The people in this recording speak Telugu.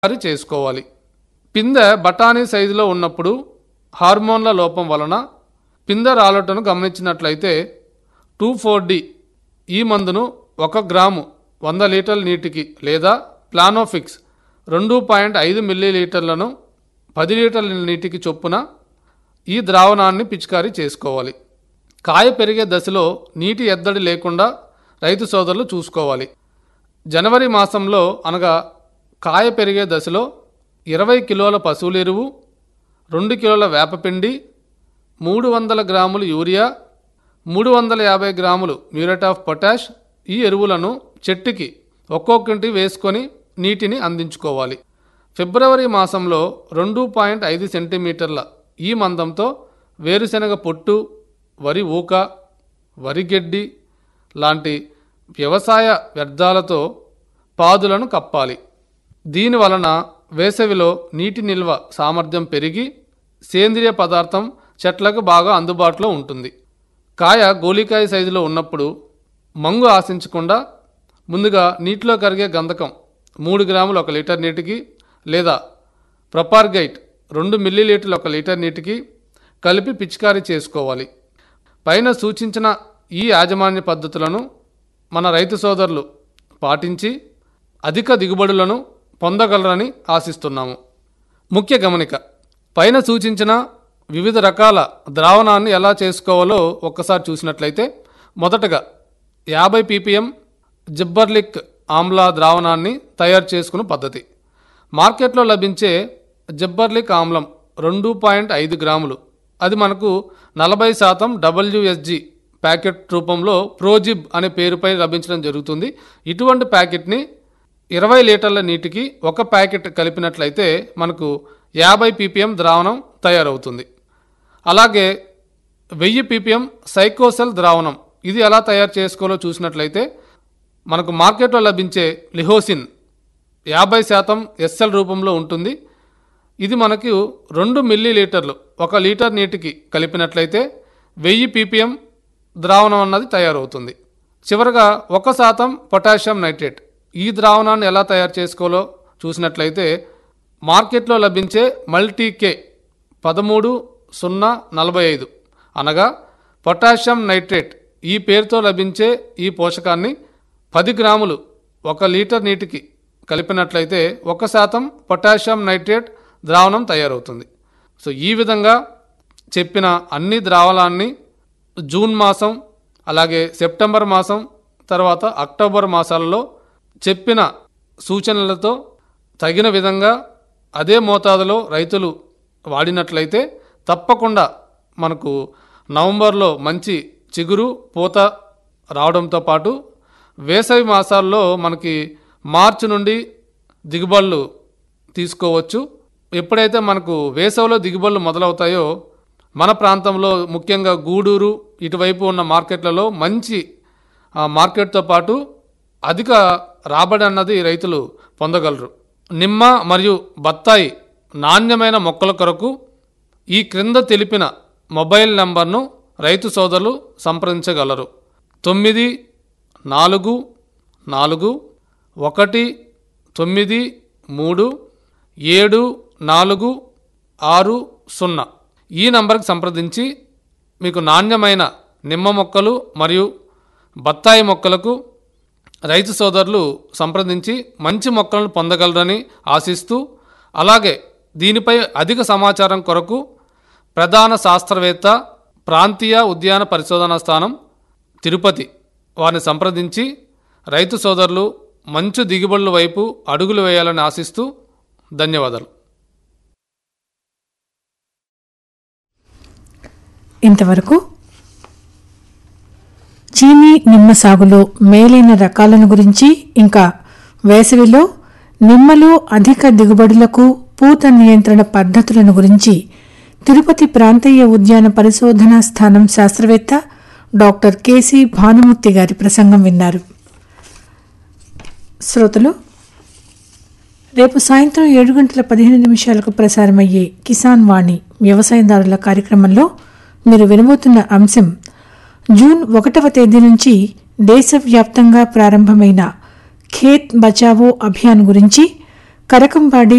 తయారు చేసుకోవాలి పిందె బఠానీ సైజులో ఉన్నప్పుడు హార్మోన్ల లోపం వలన పిందె రాలటను గమనించినట్లయితే టూ ఫోర్ డి ఈ మందును ఒక గ్రాము వంద లీటర్ల నీటికి లేదా ప్లానోఫిక్స్ రెండు పాయింట్ ఐదు మిల్లీలీటర్లను పది లీటర్ల నీటికి చొప్పున ఈ ద్రావణాన్ని పిచికారీ చేసుకోవాలి కాయ పెరిగే దశలో నీటి ఎద్దడి లేకుండా రైతు సోదరులు చూసుకోవాలి జనవరి మాసంలో అనగా కాయ పెరిగే దశలో ఇరవై కిలోల పశువుల ఎరువు రెండు కిలోల వేపపిండి మూడు వందల గ్రాములు యూరియా మూడు వందల యాభై గ్రాములు మ్యూరేట్ ఆఫ్ పొటాష్ ఈ ఎరువులను చెట్టుకి ఒక్కొక్కటి వేసుకొని నీటిని అందించుకోవాలి ఫిబ్రవరి మాసంలో రెండు పాయింట్ ఐదు సెంటీమీటర్ల ఈ మందంతో వేరుశనగ పొట్టు వరి ఊక వరి గడ్డి లాంటి వ్యవసాయ వ్యర్థాలతో పాదులను కప్పాలి దీని వలన వేసవిలో నీటి నిల్వ సామర్థ్యం పెరిగి సేంద్రియ పదార్థం చెట్లకు బాగా అందుబాటులో ఉంటుంది కాయ గోలికాయ సైజులో ఉన్నప్పుడు మంగు ఆశించకుండా ముందుగా నీటిలో కరిగే గంధకం మూడు గ్రాములు ఒక లీటర్ నీటికి లేదా ప్రొపార్గైట్ రెండు మిల్లీలీటర్లు ఒక లీటర్ నీటికి కలిపి పిచికారీ చేసుకోవాలి పైన సూచించిన ఈ యాజమాన్య పద్ధతులను మన రైతు సోదరులు పాటించి అధిక దిగుబడులను పొందగలరని ఆశిస్తున్నాము ముఖ్య గమనిక పైన సూచించిన వివిధ రకాల ద్రావణాన్ని ఎలా చేసుకోవాలో ఒక్కసారి చూసినట్లయితే మొదటగా యాభై పీపీఎం జిబ్బర్లిక్ ఆమ్లా ద్రావణాన్ని తయారు చేసుకునే పద్ధతి మార్కెట్లో లభించే జిబ్బర్లిక్ ఆమ్లం రెండు పాయింట్ ఐదు గ్రాములు అది మనకు నలభై శాతం డబ్ల్యూఎస్జి ప్యాకెట్ రూపంలో ప్రోజిబ్ అనే పేరుపై లభించడం జరుగుతుంది ఇటువంటి ప్యాకెట్ని ఇరవై లీటర్ల నీటికి ఒక ప్యాకెట్ కలిపినట్లయితే మనకు యాభై పీపీఎం ద్రావణం తయారవుతుంది అలాగే వెయ్యి పీపీఎం సైకోసెల్ ద్రావణం ఇది ఎలా తయారు చేసుకోవాలో చూసినట్లయితే మనకు మార్కెట్లో లభించే లిహోసిన్ యాభై శాతం ఎస్ఎల్ రూపంలో ఉంటుంది ఇది మనకు రెండు మిల్లీ లీటర్లు ఒక లీటర్ నీటికి కలిపినట్లయితే వెయ్యి పీపీఎం ద్రావణం అన్నది తయారవుతుంది చివరగా ఒక శాతం పొటాషియం నైట్రేట్ ఈ ద్రావణాన్ని ఎలా తయారు చేసుకోవాలో చూసినట్లయితే మార్కెట్లో లభించే మల్టీకే పదమూడు సున్నా నలభై ఐదు అనగా పొటాషియం నైట్రేట్ ఈ పేరుతో లభించే ఈ పోషకాన్ని పది గ్రాములు ఒక లీటర్ నీటికి కలిపినట్లయితే ఒక శాతం పొటాషియం నైట్రేట్ ద్రావణం తయారవుతుంది సో ఈ విధంగా చెప్పిన అన్ని ద్రావణాన్ని జూన్ మాసం అలాగే సెప్టెంబర్ మాసం తర్వాత అక్టోబర్ మాసాలలో చెప్పిన సూచనలతో తగిన విధంగా అదే మోతాదులో రైతులు వాడినట్లయితే తప్పకుండా మనకు నవంబర్లో మంచి చిగురు పూత రావడంతో పాటు వేసవి మాసాల్లో మనకి మార్చి నుండి దిగుబడులు తీసుకోవచ్చు ఎప్పుడైతే మనకు వేసవిలో దిగుబడులు మొదలవుతాయో మన ప్రాంతంలో ముఖ్యంగా గూడూరు ఇటువైపు ఉన్న మార్కెట్లలో మంచి ఆ, మార్కెట్తో పాటు అధిక రాబడి అన్నది రైతులు పొందగలరు నిమ్మ మరియు బత్తాయి నాణ్యమైన మొక్కల కొరకు ఈ క్రింద తెలిపిన మొబైల్ నంబర్ను రైతు సోదరులు సంప్రదించగలరు తొమ్మిది నాలుగు నాలుగు ఒకటి తొమ్మిది మూడు ఏడు నాలుగు ఆరు సున్నా ఈ నంబర్కి సంప్రదించి మీకు నాణ్యమైన నిమ్మ మొక్కలు మరియు బత్తాయి మొక్కలకు రైతు సోదరులు సంప్రదించి మంచి మొక్కలను పొందగలరని ఆశిస్తూ అలాగే దీనిపై అధిక సమాచారం కొరకు ప్రధాన శాస్త్రవేత్త ప్రాంతీయ ఉద్యాన పరిశోధనా స్థానం తిరుపతి వారిని సంప్రదించి రైతు సోదరులు మంచు దిగుబడుల వైపు అడుగులు వేయాలని ఆశిస్తూ ధన్యవాదాలు ఇంతవరకు చీనీ నిమ్మ సాగులో మేలైన రకాలను గురించి ఇంకా వేసవిలో నిమ్మలో అధిక దిగుబడులకు పూత నియంత్రణ పద్ధతులను గురించి తిరుపతి ప్రాంతీయ ఉద్యాన పరిశోధనా స్థానం శాస్త్రవేత్త డాక్టర్ కెసి భానుమూర్తి గారి ప్రసంగం విన్నారు శ్రోతలు రేపు సాయంత్రం ఏడు గంటల పదిహేను నిమిషాలకు ప్రసారమయ్యే కిసాన్ వాణి వ్యవసాయదారుల కార్యక్రమంలో మీరు వినబోతున్న అంశం జూన్ ఒకటవ తేదీ నుంచి దేశవ్యాప్తంగా ప్రారంభమైన ఖేత్ బచావో అభియాన్ గురించి కరకంబాడి